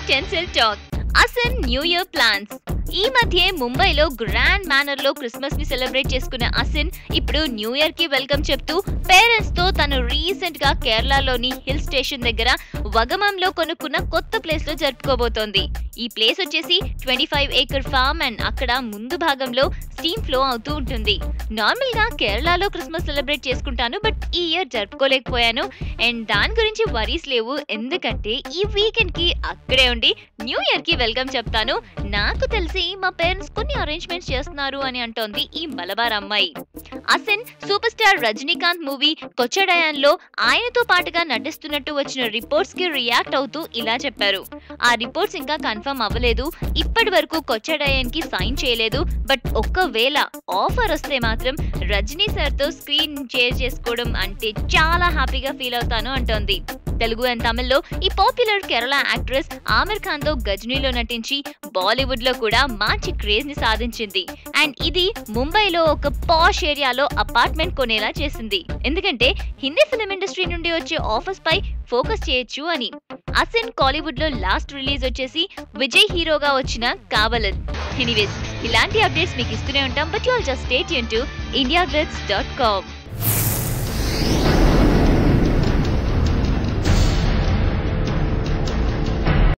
tensile talk Asin new year plans ఈ మధ్య ముంబైలో గ్రాండ్ మేనర్ లో క్రిస్మస్ ని సెలబ్రేట్ చేసుకున్న అసిన్ ఇప్పుడు న్యూ ఇయర్ కి వెల్కమ్ చెప్తూ పేరెంట్స్ తో తను రీసెంట్ గా కేరళలోని హిల్ స్టేషన్ దగ్గర వగమంలో కొనుక్కున్న కొత్త ప్లేస్ లో జరుపుకోబోతోంది ఈ ప్లేస్ వచ్చేసి twenty five acre farm and అక్కడ ముందు భాగంలో స్టీమ్ ఫ్లో అవుతూ ఉంటుంది నార్మల్ గా కేరళలో క్రిస్మస్ సెలబ్రేట్ చేసుకుంటాను బట్ ఈ ఇయర్ జరుపుకోలేకపోయాను అండ్ దాని గురించి వరీస్ లేవు ఎందుకంటే ఈ వీకెండ్ కి అక్కడే ఉండి న్యూ ఇయర్ కి వెల్కమ్ చెప్తాను నాకు తెలిసి మా పేరెంట్స్ కొన్ని అరేంజ్మెంట్స్ చేస్తున్నారు అని అంటోంది ఈ మలబార్ అమ్మాయి Asin super star Rajinikanth movie Kochadaiiyaan లో ఆయనతో పాటుగా నటిస్తున్నట్టు వచ్చిన రిపోర్ట్స్ కి రియాక్ట్ అవుతూ ఇలా చెప్పారు ఆ రిపోర్ట్స్ ఇంకా కన్ఫర్మ్ అవ్వలేదు ఇప్పటి వరకు కొచ్చడయాన్ కి సైన్ చేయలేదు బట్ ఒక్కవేళ ఆఫర్ వస్తే మాత్రం రజనీ సార్ తో స్క్రీన్ షేర్ చేసుకోవడం అంటే చాలా హ్యాపీగా ఫీల్ అవుతాను అంటోంది తెలుగు అండ్ తమిళ్లో ఈ పాపులర్ కేరళ యాక్ట్రెస్ ఆమిర్ ఖాన్ తో గజనీలో నటించి బాలీవుడ్ లో కూడా మంచి క్రేజ్ ని సాధించింది అండ్ ఇది ముంబైలో ఒక పాష్ ఏరియాలో అపార్ట్మెంట్ కొనేలా చేసింది ఎందుకంటే హిందీ ఫిలిం ఇండస్ట్రీ నుండి వచ్చే ఆఫర్స్ పై ఫోకస్ చేయొచ్చు అని అసిన్ కాలీవుడ్ లో లాస్ట్ రిలీజ్ వచ్చేసి విజయ్ హీరోగా వచ్చిన కావలన్ ఎనీవేస్ ఇలాంటి అప్డేట్స్ మీకు ఇస్తూనే ఉంటాం but you all just stay యూన్ టు ఇండియా డాట్ కామ్